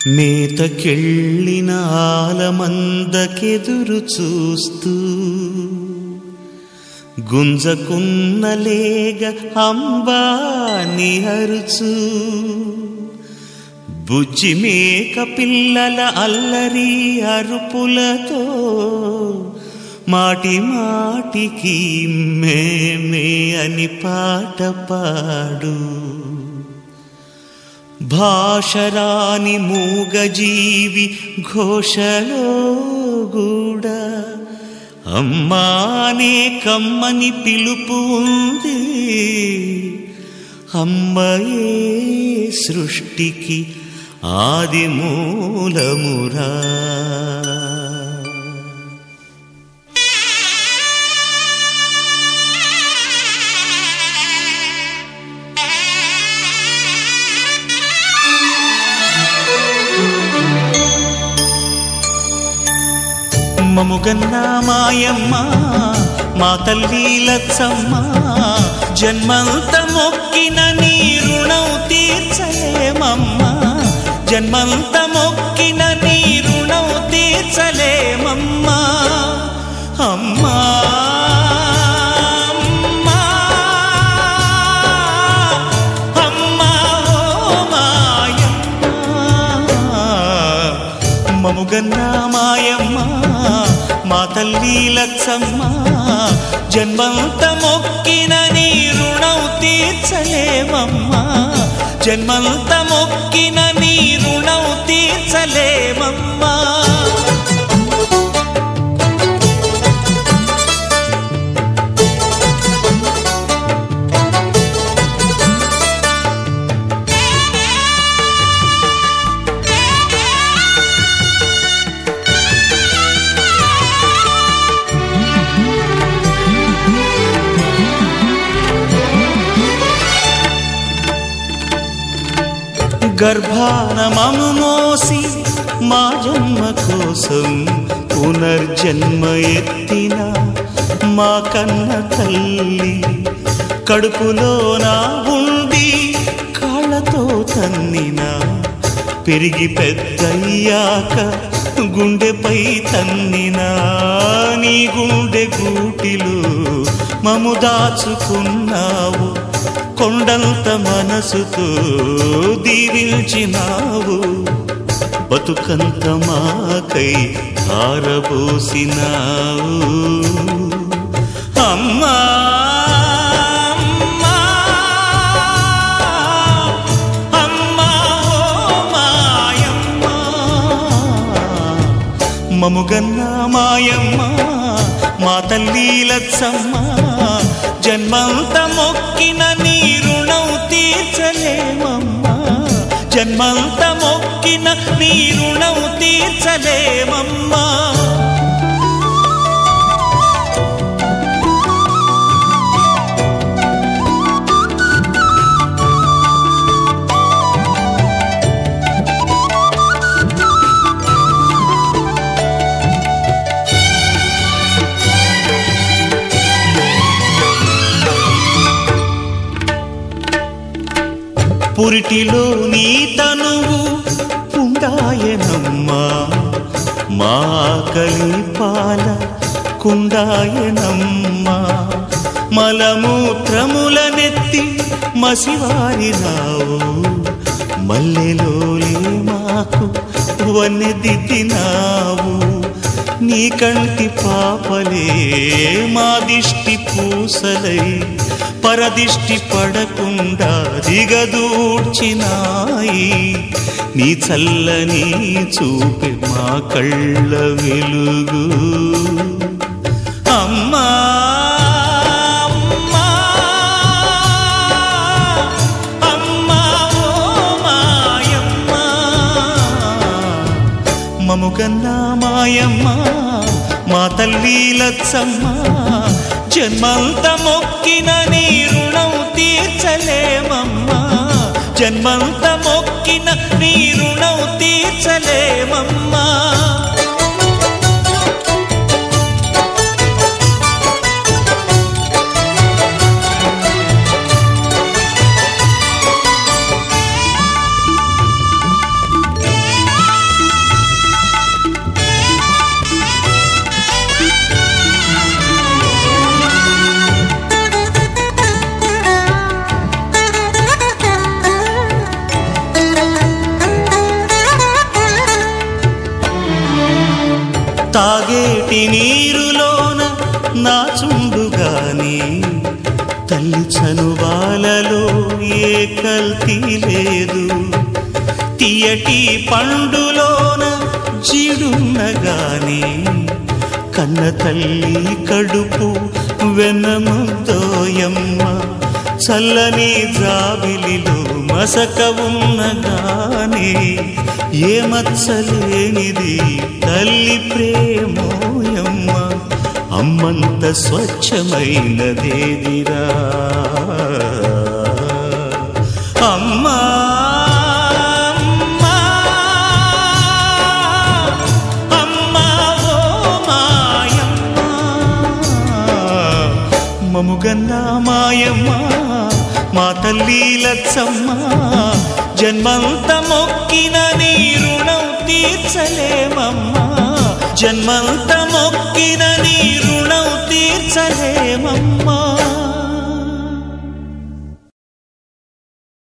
మేతకెళ్ళిన ఆలమందకెదురు చూస్తూ గుంజకున్నలేగ అంబాని అరుచు బుజ్జి మేక పిల్లల అల్లరి అరుపులతో మాటి మాటికి మేమే అని పాట పాడు భాషరాని మూగజీవి ఘోషలో కూడా అమ్మానే కమ్మని పిలుపు ఉంది అమ్మయే సృష్టికి ఆది మూలమురా మముగన్న మాయమ్మ మా తల్లి లచ్చమ్మ జన్మంత మొక్కిన నీ రుణం తీర్చలేమమ్మ జన్మంత మొక్కిన నీ రుణం తీర్చలేమమ్మ అమ్మా అమ్మా, అమ్మా ఓ మాయమ్మ మముగన్న మాయమ్మ మా తల్లి లచ్చమ్మ జన్మంత మొక్కిన నీ రుణం తీర్చలేమమ్మా జన్మంత మొక్కిన నీ రుణం తీర్చలేమమ్మా గర్భాన మము మోసి మా జన్మ కోసం పునర్జన్మ ఎత్తిన మా కన్న తల్లి కడుపులో నా ఉండి కాళ్ళతో తన్నిన పెరిగి పెద్దయ్యాక గుండెపై తన్నినా నీ గుండె గూటిలో మము దాచుకున్నావు కొండంత మనసుతో దీవించినావు బతుకంత మాకై ఆరబోసినావు అమ్మా అమ్మా, అమ్మా ఓ మాయమ్మ మముగన్న మాయమ్మ మా తల్లి లచ్చమ్మ జన్మంత మొక్కిన నీ రుణం తీర్చలేమమ్మా జన్మంత మొక్కిన నీ రుణం తీర్చలేమమ్మా పురిటిలో నీ తనువు ఉండాయనమ్మా మా కలి పాల కుండాయనమ్మా మలమూత్రముల నెత్తి మసివారినావు మల్లెలోలే మాకు వన్నెదిద్దినావు నీ కంటి పాపలే మా దిష్టి పూసలై పరదిష్టి పడకుండా దిగదూడ్చినాయి నీ చల్లని చూపే మా కళ్ళ వెలుగు అమ్మా అమ్మా, అమ్మా ఓ మాయమ్మ మముగన్న మాయమ్మ మా తల్లి లచ్చమ్మ జన్మంత మొక్కిన నీ రుణం తీర్చలేమమ్మా జన్మంత మొక్కిన నీ రుణం తీర్చలేమమ్మా ఆ కంటి నీరులోన నా చుండుగాని తల్లి చనువాలలో ఏ కల్తీ లేదు తీయటి పండులోన జీడున్నగాని కన్న తల్లి కడుపు వెనముద్దోయమ్మ చల్లని జాబిలిలో మసక ఉన్నగానే ఏ మత్సలేనిది తల్లి ప్రేమోయమ్మ అమ్మంత స్వచ్ఛమైనదేదిరా అమ్మా అమ్మా, అమ్మా ఓ మాయమ్మ మముగన్నా మాయమ్మ మా తల్లి లచ్చమ్మ జన్మంత మొక్కిన నీ రుణం తీర్చలేమమ్మా జన్మంత మొక్కి